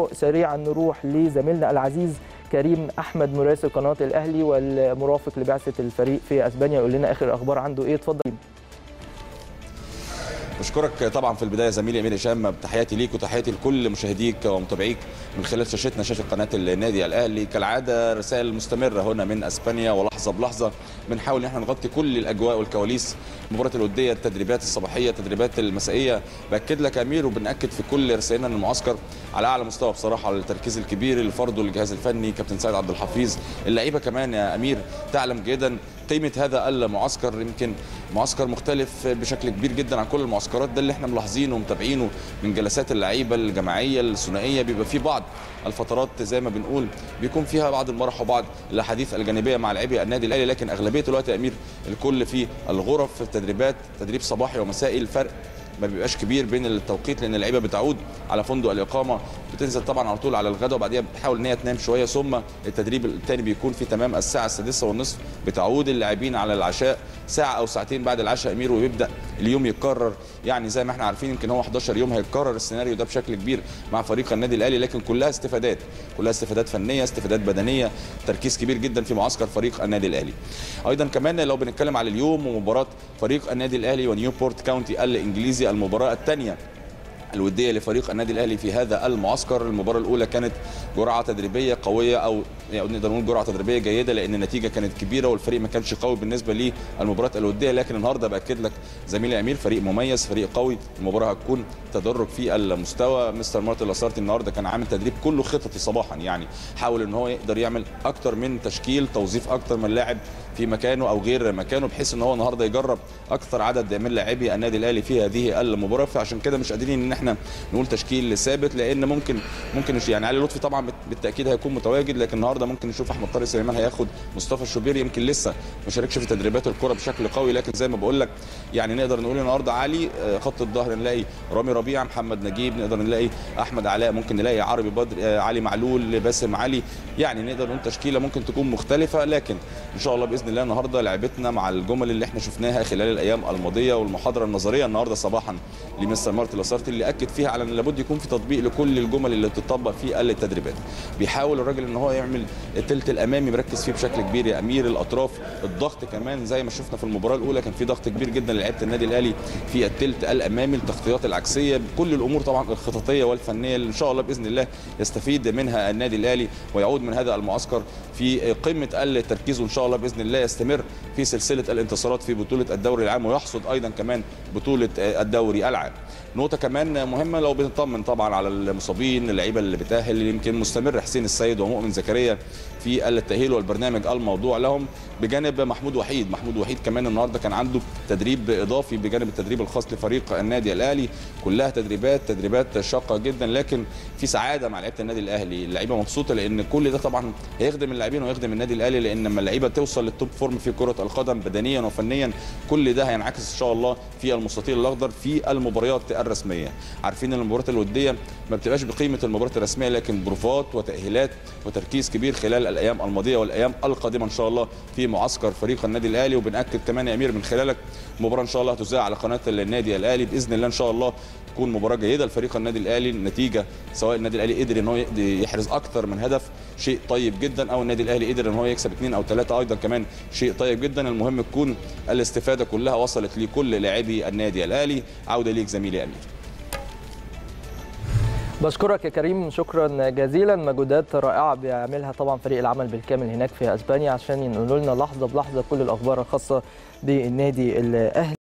سريعا نروح لزميلنا العزيز كريم احمد مراسل قناه الاهلي والمرافق لبعثه الفريق في اسبانيا يقول لنا اخر اخبار عنده ايه اتفضل بشكرك طبعا في البدايه زميلي امير هشام تحياتي ليك وتحياتي لكل مشاهديك ومتابعيك من خلال شاشتنا شاشه قناه النادي الاهلي كالعاده رسائل مستمره هنا من اسبانيا ولحظه بلحظه بنحاول ان احنا نغطي كل الاجواء والكواليس المباراه الوديه التدريبات الصباحيه التدريبات المسائيه باكد لك يا امير وبناكد في كل رسائلنا ان المعسكر على اعلى مستوى بصراحه على التركيز الكبير اللي فرضه الجهاز الفني كابتن سيد عبد الحفيظ اللعيبه كمان يا امير تعلم جيدا قيمه هذا المعسكر يمكن معسكر مختلف بشكل كبير جدا عن كل المعسكرات ده اللي احنا ملاحظينه ومتابعينه من جلسات اللعيبه الجماعيه الثنائيه بيبقى في بعض الفترات زي ما بنقول بيكون فيها بعض المرح وبعض الاحاديث الجانبيه مع لاعبي النادي الاهلي لكن اغلبيه الوقت يا امير الكل في الغرف في التدريبات تدريب صباحي ومسائي الفرق ما بيبقاش كبير بين التوقيت لان اللعيبه بتعود على فندق الاقامه بتنزل طبعا على طول على الغداء وبعديها بتحاول ان هي تنام شويه ثم التدريب الثاني بيكون في تمام الساعه السادسة والنصف بتعود اللاعبين على العشاء ساعه او ساعتين بعد العشاء امير ويبدا اليوم يتكرر يعني زي ما احنا عارفين يمكن هو 11 يوم هيتكرر السيناريو ده بشكل كبير مع فريق النادي الاهلي لكن كلها استفادات كلها استفادات فنيه استفادات بدنيه تركيز كبير جدا في معسكر فريق النادي الاهلي ايضا كمان لو بنتكلم على اليوم ومباراه فريق النادي الاهلي ونيوبورت كاونتي الانجليزي المباراه الثانيه الوديه لفريق النادي الاهلي في هذا المعسكر المباراه الاولى كانت جرعه تدريبيه قويه او يعني نقدر نقول جرعه تدريبيه جيده لان النتيجه كانت كبيره والفريق ما كانش قوي بالنسبه للمباراه الوديه لكن النهارده باكد لك زميلي امير فريق مميز فريق قوي المباراه هتكون تدرج في المستوى مستر مارتن لاسارتي النهارده كان عامل تدريب كله خططي صباحا يعني حاول ان هو يقدر يعمل اكتر من تشكيل توظيف اكتر من لاعب في مكانه او غير مكانه بحيث ان هو النهارده يجرب اكثر عدد من لاعبي النادي الاهلي في هذه المباراه فعشان كده مش قادرين ان احنا نقول تشكيل ثابت لان ممكن ممكن يعني علي لطفي طبعا بالتاكيد هيكون متواجد لكن النهارده ممكن نشوف احمد طارق سليمان هياخد مصطفى الشوبير يمكن لسه ما شاركش في تدريبات الكره بشكل قوي لكن زي ما بقول لك يعني نقدر نقول النهارده علي خط الظهر نلاقي رامي ربيع محمد نجيب نقدر نلاقي احمد علاء ممكن نلاقي عربي بدر علي معلول باسم علي يعني نقدر نقول تشكيله ممكن تكون مختلفه لكن ان شاء الله باذن الله النهارده لعبتنا مع الجمل اللي احنا شفناها خلال الايام الماضيه والمحاضره النظريه النهارده صباحا لمستر مارتن لاسارتي اللي اكد فيها على ان لابد يكون في تطبيق لكل الجمل اللي بتطبق في التدريبات بيحاول الراجل ان هو يعمل الثلث الامامي مركز فيه بشكل كبير يا امير الاطراف الضغط كمان زي ما شفنا في المباراه الاولى كان في ضغط كبير جدا لعيبه النادي الاهلي في الثلث الامامي التغطيات العكسيه كل الامور طبعا الخططيه والفنيه اللي ان شاء الله باذن الله يستفيد منها النادي الاهلي ويعود من هذا المعسكر في قمه التركيز وان شاء الله باذن الله يستمر في سلسله الانتصارات في بطوله الدوري العام ويحصد ايضا كمان بطوله الدوري العام نقطه كمان مهمه لو بنطمن طبعا على المصابين اللعيبه اللي بتاهل يمكن مستمر حسين السيد ومؤمن زكريا في التاهيل والبرنامج الموضوع لهم بجانب محمود وحيد محمود وحيد كمان النهارده كان عنده تدريب اضافي بجانب التدريب الخاص لفريق النادي الاهلي كلها تدريبات تدريبات شاقه جدا لكن في سعاده مع لعيبه النادي الاهلي اللعيبه مبسوطه لان كل ده طبعا هيخدم اللاعبين ويخدم النادي الاهلي لان لما اللعيبه توصل للتوب فورم في كره القدم بدنيا وفنيا كل ده هينعكس ان شاء الله في المستطيل الاخضر في المباريات الرسميه عارفين ان المباريات الوديه ما بتبقاش بقيمه المباريات الرسميه لكن بروفات وتاهيلات وتركيز كبير خلال الايام الماضيه والايام القادمه ان شاء الله في معسكر فريق النادي الاهلي وبناكد كمان يا امير من خلالك مباراه ان شاء الله هتذاع على قناه النادي الاهلي باذن الله ان شاء الله تكون مباراه جيده لفريق النادي الاهلي النتيجه سواء النادي الاهلي قدر ان هو يحرز اكثر من هدف شيء طيب جدا او النادي الاهلي قدر ان هو يكسب اثنين او ثلاثه ايضا كمان شيء طيب جدا المهم تكون الاستفاده كلها وصلت لكل لاعبي النادي الاهلي عوده ليك زميلي امير بشكرك يا كريم شكرا جزيلا مجهودات رائعه بيعملها طبعا فريق العمل بالكامل هناك في اسبانيا عشان ينقلوا لنا لحظه بلحظه كل الاخبار الخاصه بالنادي الاهلي